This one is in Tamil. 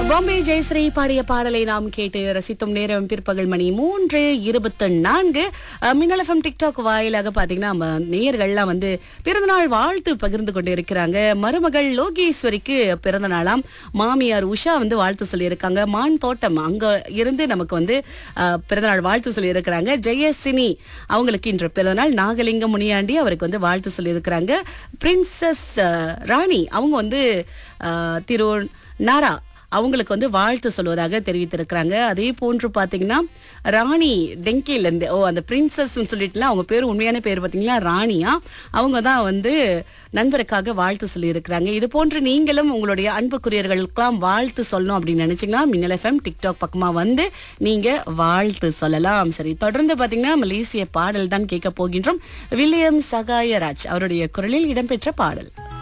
பாம்பே ஜெயஸ்ரீ பாடிய பாடலை நாம் கேட்டு ரசித்தும் நேரம் பிற்பகல் மணி மூன்று இருபத்தி நான்கு அஹ், மின்னல் எஃப்எம் டிக்டாக் வாயிலாக பாத்தீங்கன்னா நம்ம நேயர்கள்லாம் வந்து பிறந்தநாள் வாழ்த்து பகிர்ந்து கொண்டு இருக்கிறாங்க மருமகள் லோகேஸ்வரிக்கு பிறந்த நாளாம் மாமியார் உஷா வந்து வாழ்த்து சொல்லியிருக்காங்க மான் தோட்டம் அங்க இருந்து நமக்கு வந்து அஹ், பிறந்தநாள் வாழ்த்து சொல்லியிருக்கிறாங்க ஜெயசினி அவங்களுக்கு இன்று பிறந்தநாள் நாகலிங்கம் முனியாண்டி அவருக்கு வந்து வாழ்த்து சொல்லியிருக்கிறாங்க பிரின்சஸ் அஹ், ராணி அவங்க வந்து அஹ், திரு நாரா அவங்களுக்கு வந்து வாழ்த்து சொல்வதாக தெரிவித்திருக்கிறாங்க அதே போன்று பாத்தீங்கன்னா ராணி டெங்கில இருந்து ஓ அந்த பிரின்சஸ் சொல்லிட்டுலாம் அவங்க பேர் உண்மையான பேர் பாத்தீங்கன்னா ராணியா அவங்க தான் வந்து நண்பருக்காக வாழ்த்து சொல்லியிருக்கிறாங்க இது போன்று நீங்களும் உங்களுடைய அன்புக்குரியர்களுக்கெல்லாம் வாழ்த்து சொல்லணும் அப்படின்னு நினைச்சீங்கன்னா மின்னல் எஃப்எம் டிக்டாக் பக்கமா வந்து நீங்க வாழ்த்து சொல்லலாம் சரி தொடர்ந்து பாத்தீங்கன்னா மலேசிய பாடல் தான் கேட்க போகின்றோம் வில்லியம் சகாயராஜ் அவருடைய குரலில் இடம்பெற்ற பாடல்